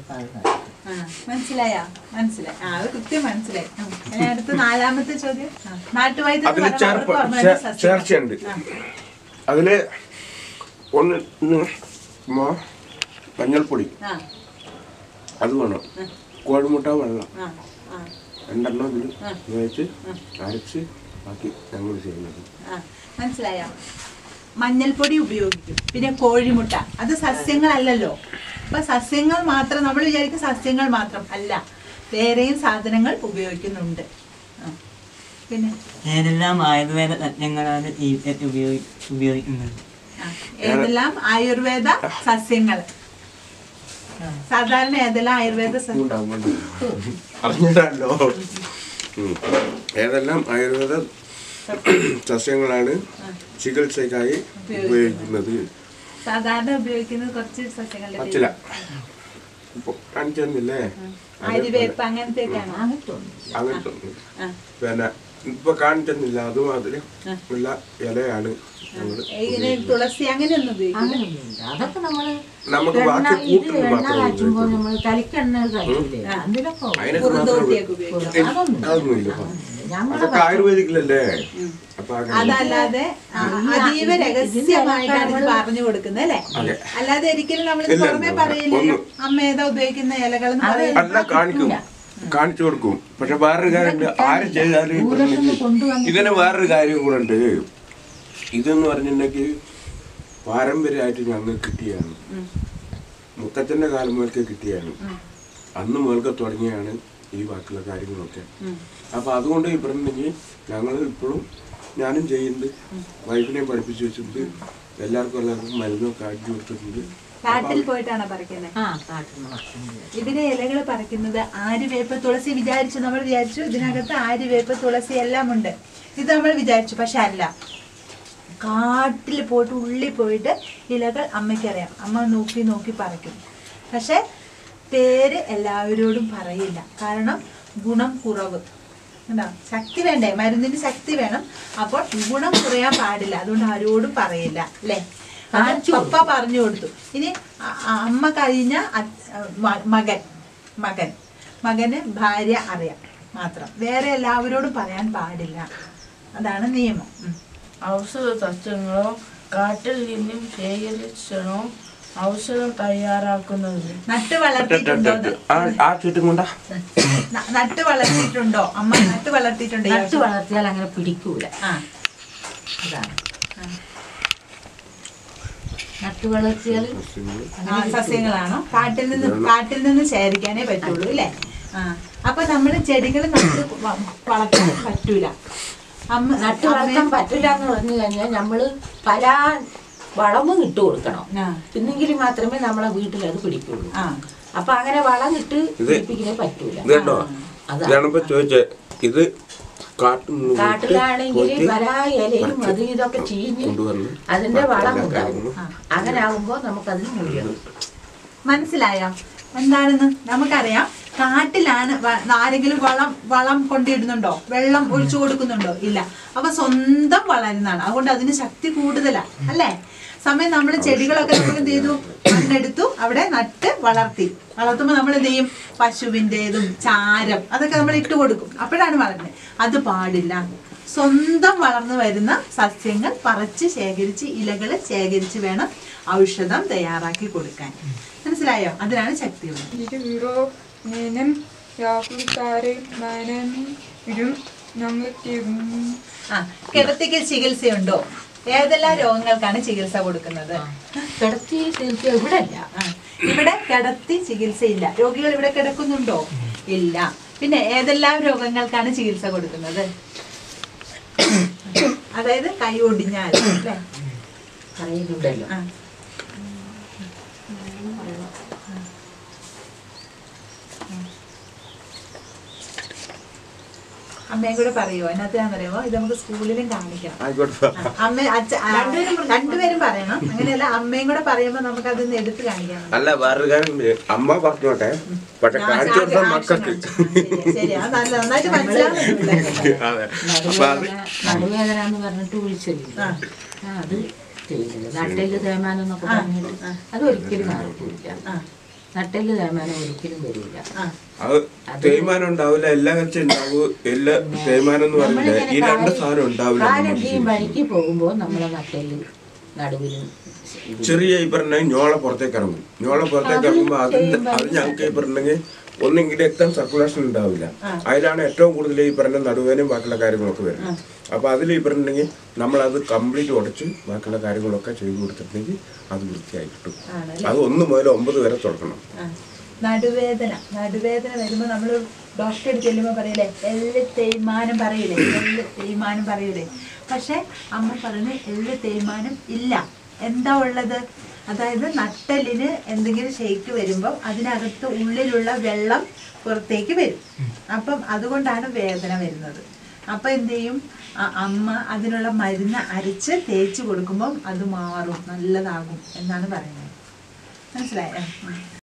ആ, മനസ്സിലായോ മനസ്സിലായി ആ അത് കൃത്യം മനസ്സിലായി ഉം. ഇനി അടുത്ത നാലാമത്തെ ചോദ്യം ആ, നാട്ടുവൈദ്യം എന്ന് അതില് പറയുമ്പോൾ ചേർപ്പ് അവർക്ക് ഓർമ്മ വരുന്ന ചേ- സസ്യം. ചേർച്ചയുണ്ട് ആ, അതില് ഒന്ന് ഇന്ന് മോ- മഞ്ഞൾപ്പൊടി ആ, അത് വേണം കോഴിമുട്ട വെള്ളം ആ, ആ, രണ്ടെണ്ണം ഇതിൽ ആ. വെച്ച് അരച്ച് ബാക്കി ഞങ്ങൾ ചെയ്യുന്നത് ആ, മനസ്സിലായോ മഞ്ഞൾപ്പൊടി ഉപയോഗിക്കും പിന്നെ കോഴിമുട്ട അത് സസ്യങ്ങളല്ലല്ലോ അപ്പൊ സസ്യങ്ങൾ മാത്രം നമ്മൾ വിചാരിക്കും സസ്യങ്ങൾ മാത്രം അല്ല വേറെയും സാധനങ്ങൾ ഉപയോഗിക്കുന്നുണ്ട് ആ. പിന്നെ ഏതെല്ലാം ആയുർവേദ തജ്ഞങ്ങളാണ് ഈ ഉപയോഗി ഉപയോഗിക്കുന്നത് ആ, ഏതെല്ലാം ആയുർവേദ സസ്യങ്ങൾ സാധാരണ ഏതെല്ലാം ആയുർവേദ സസ്യം അറിഞ്ഞിട്ടല്ലോ ഉം. ഏതെല്ലാം ആയുർവേദ സസ്യങ്ങളാണ് ചികിത്സയ്ക്കായി ഉപയോഗിക്കുന്നത് സാധാരണ ഉപയോഗിക്കുന്നത് കുറച്ച് സസ്യങ്ങളുടെ പച്ചില പേര്. ഇപ്പൊ കാണിച്ചു തന്നില്ലേ ആര്യവേപ്പ് അങ്ങനത്തെ ഒക്കെയാണോ അങ്ങനത്തെ ഒന്നും. ആ. പിന്നെ ഇപ്പൊ കാണിച്ചെന്നില്ല അതുമാതിരി ഉള്ള ഇലയാണ് ഞങ്ങള് ഇങ്ങനെ തുളസി അങ്ങനെയൊന്നും ഉപയോഗിക്കില്ല അതൊക്കെ നമ്മള് നമുക്ക് എണ്ണ ബാക്കി ഇത് കൂട്ടുന്നത് എണ്ണ മാത്രമേ കാച്ചുമ്പോ ഉപയോഗിക്കുള്ളൂ. നമ്മള് തലിക്കെണ്ണ കഴിക്കില്ലേ അതിലൊക്കെ അതിനൊക്കെ മാത്രമേ കുറുന്തോട്ടിയൊക്കെ ഉപയോഗിക്കും ഏയ്, അതൊന്നുമില്ല അതൊക്കെ ആയുർവേദിക്കില്ലല്ലേ അപ്പൊ അങ്ങനെ അതല്ലാതെ ആ, അതീവ രഹസ്യമായിട്ടാണ് ഇത് പറഞ്ഞു കൊടുക്കുന്നത് അല്ലേ അതെ. അല്ലാതെ ഒരിക്കലും നമ്മൾ ഇല്ല, പുറമെ ഇല്ല. പറയില്ലല്ലോ ഒന്നും. അമ്മ ഏതാ ഉപയോഗിക്കുന്ന ഇലകളെന്ന് പറയില്ല അല്ല കാണിക്കും കാണിച്ചു കൊടുക്കും പക്ഷെ വേറൊരു കാര്യമുണ്ട് ആര് ചെയ്താലും ഈ പറഞ്ഞില്ലേ, കൊണ്ടുവന്ന് ഇതിന് വേറൊരു കാര്യം കൂടെ ഉണ്ട് ഇതെന്ന് പറഞ്ഞിട്ടുണ്ടെങ്കിൽ പാരമ്പര്യമായിട്ട് ഞങ്ങൾ കിട്ടിയാണ് മുത്തച്ഛന്റെ കാലം മുതൽക്ക് കിട്ടിയാണ് അന്ന് മുതൽക്ക് തുടങ്ങിയാണ് ഈ ബാക്കിയുള്ള കാര്യങ്ങളൊക്കെ അപ്പൊ അതുകൊണ്ട് ഈ പറഞ്ഞിട്ടുണ്ടെങ്കിൽ ഞങ്ങൾ ഇപ്പോഴും ഞാനും ചെയ്യുന്നുണ്ട് വൈഫിനെയും പഠിപ്പിച്ചു വെച്ചിട്ടുണ്ട് എല്ലാവർക്കും എല്ലാവർക്കും മരുന്നൊക്കെ ആക്കി കൊടുത്തിട്ടുണ്ട് കാട്ടിൽ പോയിട്ടാണ് പറിക്കുന്നത് ആ കാട്ടുന്ന ഭക്ഷണം ഇതിന്റെ ഇലകൾ പറിക്കുന്നത് ആര്യവേപ്പ് തുളസി വിചാരിച്ചു നമ്മൾ വിചാരിച്ചു ഇതിനകത്ത് ആര്യവേപ്പ് തുളസി എല്ലാം ഉണ്ട് ഇത് നമ്മൾ വിചാരിച്ചു പക്ഷെ അല്ല കാട്ടിൽ പോയിട്ട് ഉള്ളിൽ പോയിട്ട് ഇലകൾ അമ്മയ്ക്കറിയാം അമ്മ നോക്കി നോക്കി പറിക്കും പക്ഷെ പേര് എല്ലാവരോടും പറയില്ല കാരണം ഗുണം കുറവ് എന്താ ശക്തി വേണ്ടേ മരുന്നിന് ശക്തി വേണം അപ്പോൾ ഗുണം കുറയാൻ പാടില്ല അതുകൊണ്ട് ആരോടും പറയില്ല അല്ലേ അത് പപ്പ പറഞ്ഞു കൊടുത്തു ഇനി അ- അ- അമ്മ കഴിഞ്ഞ അച്ഛ- മ- മകൻ മകൻ മകന് ഭാര്യ അറിയാം മാത്രം വേറെ എല്ലാവരോടും പറയാൻ പാടില്ല അതാണ് നിയമം ഉം. ഔഷധ സസ്യങ്ങളോ കാട്ടിൽ നിന്നും ശേഖരിച്ചണോ ഔഷധം തയ്യാറാക്കുന്നത് നട്ട് വളർത്തിയിട്ടുണ്ടോ എന്ന്? ആ ആ ചുറ്റും കൊണ്ടാ ന- നട്ട് വളർത്തിയിട്ടുണ്ടോ അമ്മ നട്ട് വളർത്തിയിട്ടുണ്ടോ ഈ നട്ട് വളർത്തിയാൽ അങ്ങനെ പിടിക്കൂല ആ അതാണ് നട്ട് വളർത്തിയാൽ ആ, സസ്യങ്ങളാണോ കാട്ടിൽ നിന്ന് കാട്ടിൽ നിന്ന് ശേഖരിക്കാനേ പറ്റുള്ളൂ അല്ലേ ആ അപ്പൊ നമ്മള് ചെടികൾ നട്ട് വ- വളർത്താൻ പറ്റൂല അമ്മ നട്ട് വളർത്താൻ പറ്റില്ല എന്ന് പറഞ്ഞു കഴിഞ്ഞാൽ നമ്മള് പല വളമും ഇട്ട് കൊടുക്കണം ആ, എന്നെങ്കിൽ മാത്രമേ നമ്മളെ വീട്ടിൽ അത് പിടിക്കുള്ളൂ ആ അപ്പൊ അങ്ങനെ വളം ഇട്ട് പിടിപ്പിക്കണേ പറ്റൂല ഇത് കണ്ടോ അതാ. ഇതാണ് ഇപ്പൊ ചോദിച്ചത് ഇത് കാട്ടിൽ നിന്ന് വിട്ട് കാട്ടിലാണെങ്കിൽ പോയിട്ട് പല ഇലയും അത് ഇതൊക്കെ ചീഞ്ഞ് കൊണ്ടുവന്ന് അതിന്റെ വളം എല്ലാ ഉണ്ടാവും കാര്യങ്ങളും അങ്ങനെ ആകുമ്പോ നമുക്കതിന് മൂല്യം മനസ്സിലായോ എന്താണെന്ന് നമുക്കറിയാം കാട്ടിലാണ് വ- ആരെങ്കിലും വളം വളം കൊണ്ടിടുന്നുണ്ടോ വെള്ളം ഒഴിച്ചു കൊടുക്കുന്നുണ്ടോ ഇല്ല അപ്പൊ സ്വന്തം വളരുന്നതാണ് അതുകൊണ്ട് അതിന് ശക്തി കൂടുതലാ അല്ലേ സമയം നമ്മൾ ചെടികളൊക്കെ നമ്മൾ എന്ത് ചെയ്തു മണ്ണെടുത്തു അവിടെ നട്ട് വളർത്തി വളർത്തുമ്പോൾ നമ്മൾ എന്ത് ചെയ്യും പശുവിൻ്റെതും ചാരം അതൊക്കെ നമ്മൾ ഇട്ട് കൊടുക്കും അപ്പോഴാണ് വളരുന്നത് അത് പാടില്ല സ്വന്തം വളർന്നു വരുന്ന സസ്യങ്ങൾ പറിച്ച് ശേഖരിച്ച് ഇലകൾ ശേഖരിച്ച് വേണം ഔഷധം തയ്യാറാക്കി കൊടുക്കാൻ മനസ്സിലായോ അതിനാണ് ശക്തിയുള്ളത് ഇരുവിറോ നേനം യാകുൽക്കാരെ മനമി ഇരും നമ്മൾക്ക് ആ കിടത്തിക്ക് ചികിത്സയുണ്ടോ ഏതെല്ലാം രോഗങ്ങൾക്കാണ് ചികിത്സ കൊടുക്കുന്നത് കിടത്തി തീർച്ച ഇവിടെ അല്ല ആ, ഇവിടെ കിടത്തി ചികിത്സയില്ല രോഗികൾ ഇവിടെ കിടക്കുന്നുണ്ടോ ഇല്ല പിന്നെ ഏതെല്ലാം രോഗങ്ങൾക്കാണ് ചികിത്സ കൊടുക്കുന്നത് അതായത് കൈ ഒടിഞ്ഞാൽ അല്ലേ പറയുന്നുണ്ടല്ലോ ആ. അമ്മയും കൂടെ പറയുമോ അതിനകത്താണെന്നറിയുമോ ഇത് നമുക്ക് സ്കൂളിലും കാണിക്കണം ആയിക്കോട്ടെ ആ, അമ്മ അച്ഛ ആ, രണ്ടുപേരും പറയണം അങ്ങനെയല്ല അമ്മയും കൂടെ പറയുമ്പോ നമുക്ക് അതൊന്ന് എടുത്ത് കാണിക്കാം അല്ല വേറൊരു കാര്യം അമ്മ പറഞ്ഞോട്ടെ പക്ഷെ ഞാൻ കാണിച്ചു കൊടുത്ത ആദ്യം മക്കൾക്ക് ആക്ഷൻ കാണിച്ചു. ശരി അത് നല്ല നന്നായിട്ട് മനസ്സിലാവുന്നുണ്ട് അതെ അപ്പൊ അത് നടുവേദന നടുവേദന എന്ന് പറഞ്ഞിട്ട് വിളിച്ചില്ല ആ. ആ, അത് ചെയ്യുന്നത് നട്ടല് തേമാനം എന്നൊക്കെ പറഞ്ഞിട്ട് അത് ഒരിക്കലും നടക്കില്ല ആ. നട്ടെല്ല് തേയ്മാനം ഒരിക്കലും വരില്ല ആ അത് തേയ്മാനം ഉണ്ടാവില്ല എല്ലാ കച്ച ഉണ്ടാവും എല്ലാ തേയ്മാനം എന്ന് പറഞ്ഞില്ല ഈ രണ്ട് സാധനം ഉണ്ടാവില്ല നമ്മുടെ കാലെന്തെയും വഴിക്ക് പോകുമ്പോൾ നമ്മളെ നട്ടെല്ല് നടുവിലും ചെറിയ ഈ പറഞ്ഞ ഞോള പുറത്തേക്ക് ഇറങ്ങും ഞോള പുറത്തേക്ക് ഇറങ്ങുമ്പോൾ അതിന്റെ അത് ഞങ്ങൾക്ക് ഈ പറഞ്ഞെങ്കിൽ ഒന്നെങ്കിൽ രക്തം സർക്കുലേഷൻ ഉണ്ടാവില്ല അതിലാണ് ഏറ്റവും കൂടുതൽ ഈ പറഞ്ഞ നടുവേനും ബാക്കിയുള്ള കാര്യങ്ങളൊക്കെ വരുന്നത് അപ്പൊ അതിൽ ഈ പറഞ്ഞിട്ടുണ്ടെങ്കിൽ നമ്മളത് കംപ്ലീറ്റ് ഉടച്ച് ബാക്കിയുള്ള കാര്യങ്ങളൊക്കെ ചെയ്തു കൊടുത്തിട്ടുണ്ടെങ്കിൽ അത് വൃത്തിയായി കിട്ടും അത് ഒന്ന് മുതൽ ഒമ്പത് വരെ തുടങ്ങണം ആ. നടുവേദന നടുവേദന വരുമ്പോൾ നമ്മൾ ഡോക്ടറെ അടുത്ത് ചെല്ലുമ്പോൾ പറയില്ലേ എല്ല് തേയ്മാനം പറയില്ലേ എല്ല് തേയ്മാനം പറയൂലേ പക്ഷെ അമ്മ പറയുന്നത് എല്ല് തേയ്മാനം ഇല്ല എന്താ ഉള്ളത് അതായത് നട്ടലിന് എന്തെങ്കിലും ഷേക്ക് വരുമ്പോൾ അതിനകത്ത് ഉള്ളിലുള്ള വെള്ളം പുറത്തേക്ക് വരും അപ്പം അതുകൊണ്ടാണ് വേദന വരുന്നത് അപ്പം എന്ത് ചെയ്യും അ- അമ്മ അതിനുള്ള മരുന്ന് അരച്ച് തേച്ച് കൊടുക്കുമ്പം അത് മാറും നല്ലതാകും എന്നാണ് പറയുന്നത് മനസ്സിലായോ ഉം.